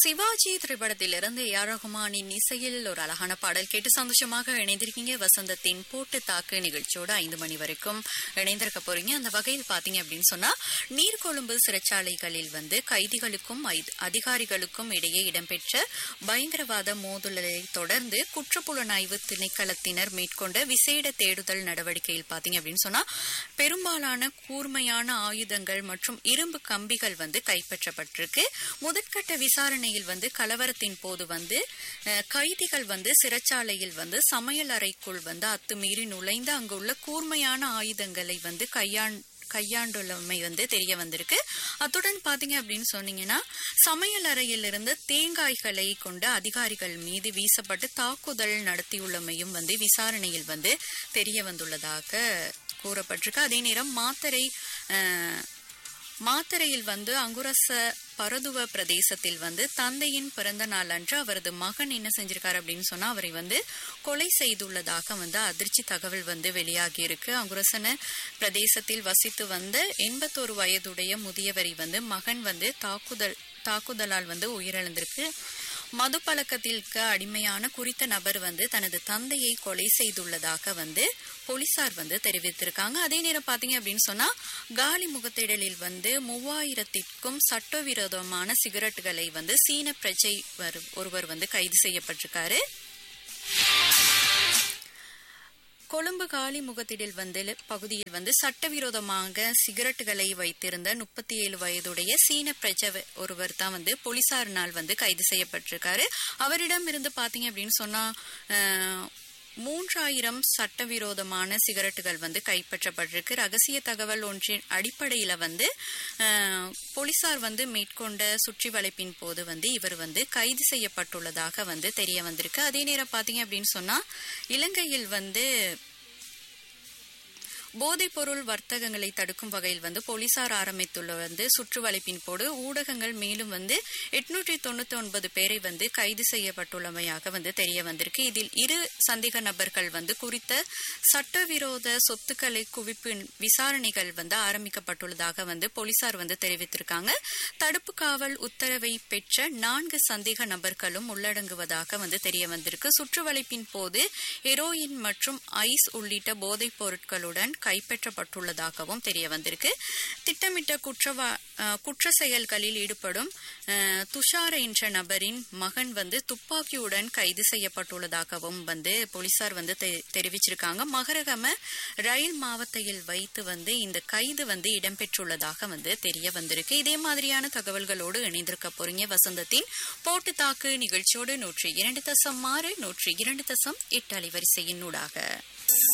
சிவாஜி திரைப்படத்திலிருந்து A R ரஹ்மானின் இசையில் ஒரு அழகான பாடல் கேட்டு சந்தோஷமாக இணைந்திருக்கீங்க வசந்தத்தின் போட்டு தாக்கு நிகழ்ச்சியோட ஐந்து மணி வரைக்கும் இணைந்திருக்க போறீங்க அந்த வகையில் பாத்தீங்க அப்படின்னு சொன்னா நீர்கொழும்பு சிறைச்சாலைகளில் வந்து கைதிகளுக்கும் ஐ- அதிகாரிகளுக்கும் இடையே இடம்பெற்ற பயங்கரவாத மோதலை தொடர்ந்து குற்றப்புலனாய்வு திணைக்களத்தினர் மேற்கொண்ட விசேட தேடுதல் நடவடிக்கையில் பாத்தீங்க அப்படின்னு சொன்னா பெரும்பாலான கூர்மையான ஆயுதங்கள் மற்றும் இரும்பு கம்பிகள் வந்து கைப்பற்றப்பட்டிருக்கு முதற்கட்ட விசாரணையில் வந்து கலவரத்தின் போது வந்து அஹ், கைதிகள் வந்து சிறைச்சாலையில் வந்து சமையல் அறைக்குள் வந்து அத்துமீறி நுழைந்து அங்குள்ள கூர்மையான ஆயுதங்களை வந்து கையாண் கையாண்டுள்ளமை வந்து தெரிய வந்திருக்கு அத்துடன் பாத்தீங்க அப்படின்னு சொன்னீங்கன்னா சமையல் அறையிலிருந்து தேங்காய்களை கொண்டு அதிகாரிகள் மீது வீசப்பட்டு தாக்குதல் நடத்தியுள்ளமையும் வந்து விசாரணையில் வந்து தெரிய வந்துள்ளதாக கூறப்பட்டிருக்கு அதே நேரம் மாத்தரை அஹ், மாத்தரையில் வந்து அங்குரச பரதுவ பிரதேசத்தில் வந்து தந்தையின் பிறந்த நாள் அன்று அவரது மகன் என்ன செஞ்சிருக்காரு அப்படின்னு சொன்னா அவரை வந்து கொலை செய்துள்ளதாக வந்து அதிர்ச்சி தகவல் வந்து வெளியாகி இருக்கு அங்குரசன பிரதேசத்தில் வசித்து வந்த எண்பத்தோரு வயதுடைய முதியவரை வந்து மகன் வந்து தாக்குதல் தாக்குதலால் வந்து உயிரிழந்திருக்கு மது பழக்கத்திற்கு அடிமையான குறித்த நபர் வந்து தனது தந்தையை கொலை செய்துள்ளதாக வந்து போலீசார் வந்து தெரிவித்திருக்காங்க அதே நேரம் பாத்தீங்க அப்படின்னு சொன்னா காலி முகத்திடலில் வந்து மூவாயிரத்திற்கும் சட்டவிரோதமான சிகரெட்டுகளை வந்து சீன பிரஜை வர்- ஒருவர் வந்து கைது செய்யப்பட்டிருக்காரு கொழும்பு காலி முகத்திடல் வந்து பகுதியில் வந்து சட்டவிரோதமாக சிகரெட்டுகளை வைத்திருந்த முப்பத்தி ஏழு வயதுடைய சீன பிரஜ ஒருவர் தான் வந்து போலீசாரினால் வந்து கைது செய்யப்பட்டிருக்காரு அவரிடம் இருந்து பாத்தீங்க அப்படின்னு சொன்னா அஹ், மூன்றாயிரம் சட்டவிரோதமான சிகரெட்டுகள் வந்து கைப்பற்றப்பட்டிருக்கு ரகசிய தகவல் ஒன்றின் அடிப்படையில வந்து அஹ், போலீசார் வந்து மேற்கொண்ட சுற்றி வளைப்பின் போது வந்து இவர் வந்து கைது செய்யப்பட்டுள்ளதாக வந்து தெரிய வந்திருக்கு அதே நேரம் பாத்தீங்க அப்படின்னு சொன்னா இலங்கையில் வந்து போதைப்பொருள் வர்த்தகங்களை தடுக்கும் வகையில் வந்து போலீசார் ஆரம்பித்துள்ள வந்து சுற்றுவளைப்பின் போது ஊடகங்கள் மேலும் வந்து எட்நூற்றி தொண்ணூத்தி ஒன்பது பேரை வந்து கைது செய்யப்பட்டுள்ளமையாக வந்து தெரிய வந்திருக்கு இதில் இரு சந்தேக நபர்கள் வந்து குறித்த சட்டவிரோத சொத்துக்களை குவிப்பு விசாரணைகள் வந்து ஆரம்பிக்கப்பட்டுள்ளதாக வந்து போலீசார் வந்து தெரிவித்திருக்காங்க தடுப்பு காவல் உத்தரவை பெற்ற நான்கு சந்தேக நபர்களும் உள்ளடங்குவதாக வந்து தெரிய வந்திருக்கு சுற்றுவளைப்பின் போது ஹெரோயின் மற்றும் ஐஸ் உள்ளிட்ட போதைப் பொருட்களுடன் கைப்பற்றப்பட்டுள்ளதாகவும் தெரிய வந்திருக்கு திட்டமிட்ட குற்றவா அஹ், குற்ற செயல்களில் ஈடுபடும் அஹ், துஷார என்ற நபரின் மகன் வந்து துப்பாக்கியுடன் கைது செய்யப்பட்டுள்ளதாகவும் வந்து போலீசார் வந்து தெ- தெரிவிச்சிருக்காங்க மகரகம ரயில் மாவட்டத்தில் வைத்து வந்து இந்த கைது வந்து இடம்பெற்றுள்ளதாக வந்து தெரிய வந்திருக்கு இதே மாதிரியான தகவல்களோடு இணைந்திருக்க போறீங்க வசந்தத்தின் போட்டு தாக்கு நிகழ்ச்சியோடு நூற்றி இரண்டு தசம் ஆறு நூற்றி இரண்டு தசம் எட்டு அலைவரிசையின் ஊடாக